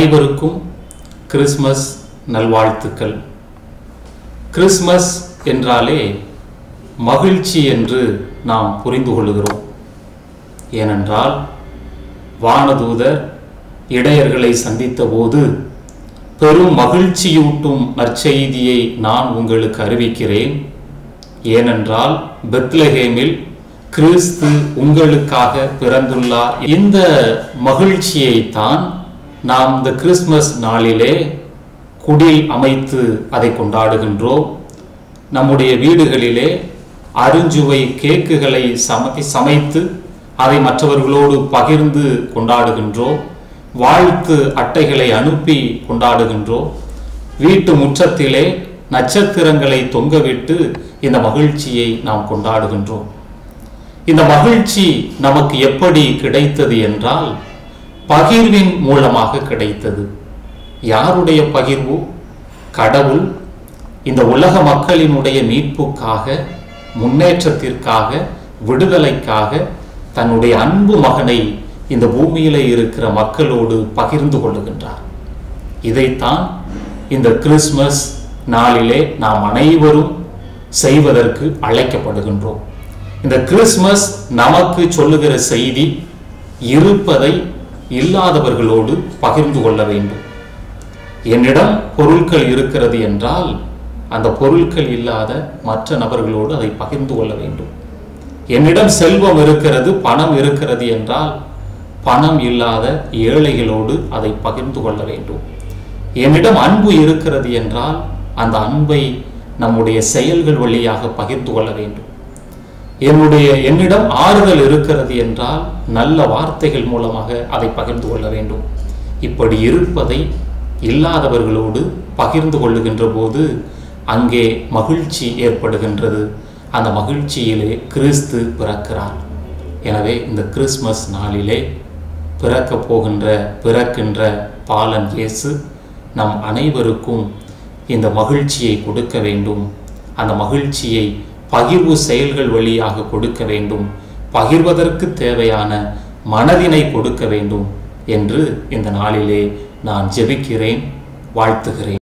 அனைவருக்கும் கிறிஸ்மஸ் நல்வாழ்த்துக்கள் கிறிஸ்மஸ் என்றாலே மகிழ்ச்சி என்று நாம் புரிந்து கொள்கிறோம் ஏனென்றால் வானதூதர் இடையர்களை சந்தித்த போது பெரும் மகிழ்ச்சியூட்டும் நற்செய்தியை நான் உங்களுக்கு அறிவிக்கிறேன் ஏனென்றால் பெத்லஹேமில் கிறிஸ்து உங்களுக்காக பிறந்துள்ளார் இந்த மகிழ்ச்சியை தான் நாம் இந்த கிறிஸ்மஸ் நாளிலே குடில் அமைத்து அதை கொண்டாடுகின்றோம் நம்முடைய வீடுகளிலே அருஞ்சுவை கேக்குகளை சமை சமைத்து அதை மற்றவர்களோடு பகிர்ந்து கொண்டாடுகின்றோம் வாழ்த்து அட்டைகளை அனுப்பி கொண்டாடுகின்றோம் வீட்டு முற்றத்திலே நட்சத்திரங்களை தொங்கவிட்டு இந்த மகிழ்ச்சியை நாம் கொண்டாடுகின்றோம் இந்த மகிழ்ச்சி நமக்கு எப்படி கிடைத்தது என்றால் பகிர்வின் மூலமாக கிடைத்தது யாருடைய பகிர்வு கடவுள் இந்த உலக மக்களினுடைய மீட்புக்காக முன்னேற்றத்திற்காக விடுதலைக்காக தன்னுடைய அன்பு மகனை இந்த பூமியில இருக்கிற மக்களோடு பகிர்ந்து கொள்ளுகின்றார் இதைத்தான் இந்த கிறிஸ்மஸ் நாளிலே நாம் அனைவரும் செய்வதற்கு அழைக்கப்படுகின்றோம் இந்த கிறிஸ்மஸ் நமக்கு சொல்லுகிற செய்தி இருப்பதை இல்லாதவர்களோடு பகிர்ந்து கொள்ள வேண்டும் என்னிடம் பொருட்கள் இருக்கிறது என்றால் அந்த பொருட்கள் இல்லாத மற்ற நபர்களோடு அதை பகிர்ந்து கொள்ள வேண்டும் என்னிடம் செல்வம் இருக்கிறது பணம் இருக்கிறது என்றால் பணம் இல்லாத ஏழைகளோடு அதை பகிர்ந்து கொள்ள வேண்டும் என்னிடம் அன்பு இருக்கிறது என்றால் அந்த அன்பை நம்முடைய செயல்கள் வழியாக பகிர்ந்து கொள்ள வேண்டும் என்னுடைய என்னிடம் ஆறுதல் இருக்கிறது என்றால் நல்ல வார்த்தைகள் மூலமாக அதை பகிர்ந்து கொள்ள வேண்டும் இப்படி இருப்பதை இல்லாதவர்களோடு பகிர்ந்து கொள்ளுகின்ற போது அங்கே மகிழ்ச்சி ஏற்படுகின்றது அந்த மகிழ்ச்சியிலே கிறிஸ்து பிறக்கிறார் எனவே இந்த கிறிஸ்மஸ் நாளிலே பிறக்கப் போகின்ற பிறக்கின்ற பாலன் இயேசு நம் அனைவருக்கும் இந்த மகிழ்ச்சியை கொடுக்க வேண்டும் அந்த மகிழ்ச்சியை பகிர்வு செயல்கள் வழியாக கொடுக்க வேண்டும் பகிர்வதற்கு தேவையான மனதினை கொடுக்க வேண்டும் என்று இந்த நாளிலே நான் ஜெபிக்கிறேன் வாழ்த்துகிறேன்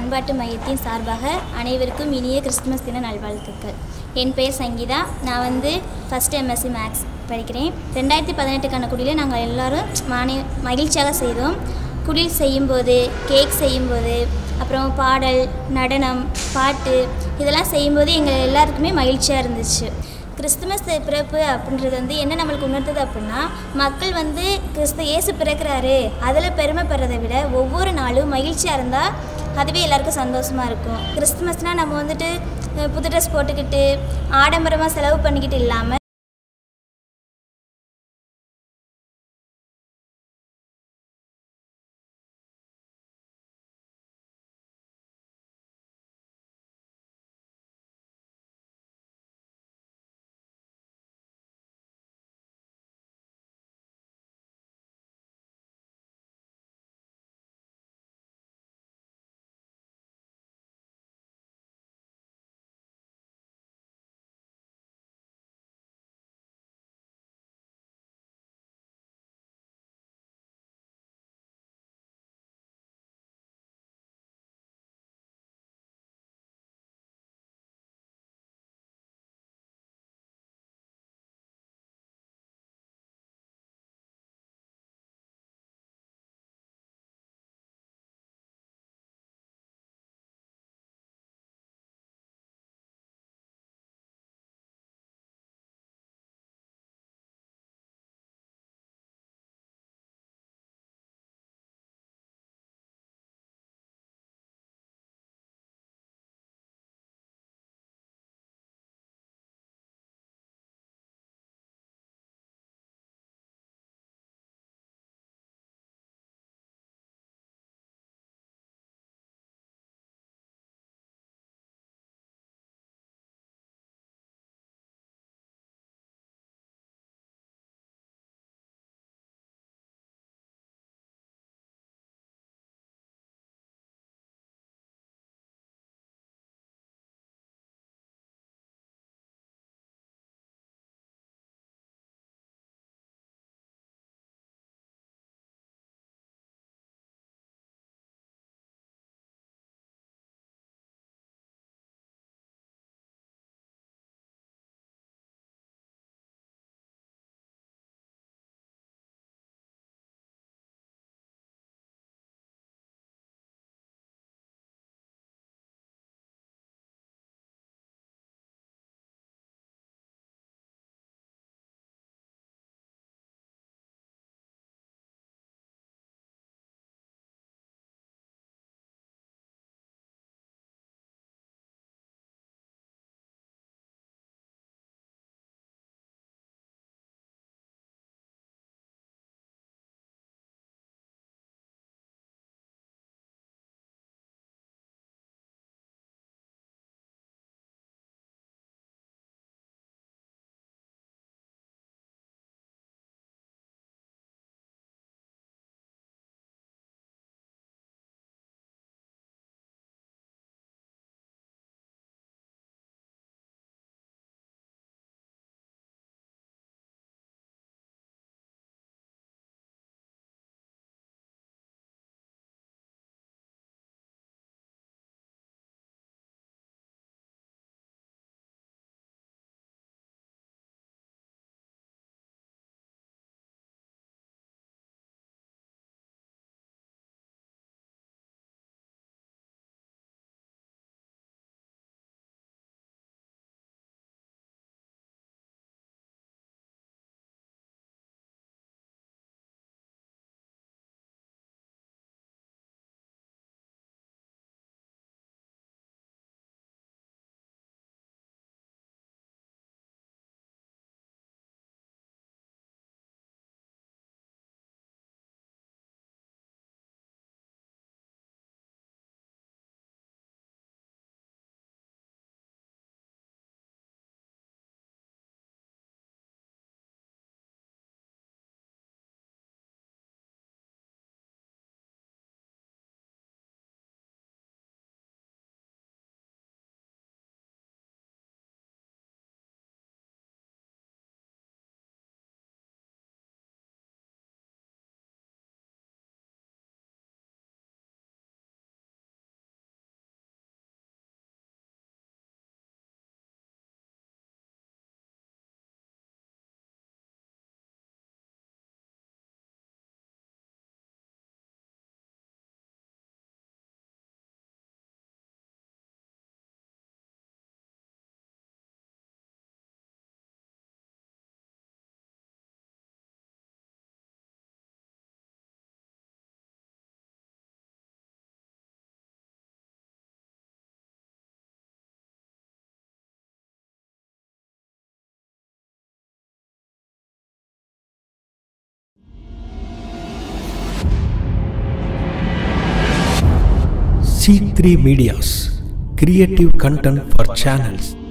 பண்பாட்டு மையத்தின் சார்பாக அனைவருக்கும் இனிய கிறிஸ்துமஸ் தின நல்வாழ்த்துக்கள் என் பெயர் சங்கீதா நான் வந்து ஃபஸ்ட் எம்எஸ்சி மேக்ஸ் படிக்கிறேன் ரெண்டாயிரத்தி பதினெட்டுக்கான குடியில் நாங்கள் எல்லாரும் மானி மகிழ்ச்சியாக செய்தோம் குடில் செய்யும்போது கேக் செய்யும்போது அப்புறம் பாடல் நடனம் பாட்டு இதெல்லாம் செய்யும்போது எங்கள் எல்லாருக்குமே மகிழ்ச்சியாக இருந்துச்சு கிறிஸ்துமஸ் பிறப்பு அப்படின்றது வந்து என்ன நம்மளுக்கு உணர்த்துது அப்படின்னா மக்கள் வந்து கிறிஸ்து இயேசு பிறக்கிறாரு அதில் பெருமைப்படுறதை விட ஒவ்வொரு நாளும் மகிழ்ச்சியாக இருந்தால் அதுவே எல்லாருக்கும் சந்தோஷமாக இருக்கும் கிறிஸ்துமஸ்னால் நம்ம வந்துட்டு அஹ், புது ட்ரெஸ் போட்டுக்கிட்டு ஆடம்பரமாக செலவு பண்ணிக்கிட்டு இல்லாமல் C3 Medias, creative content for channels.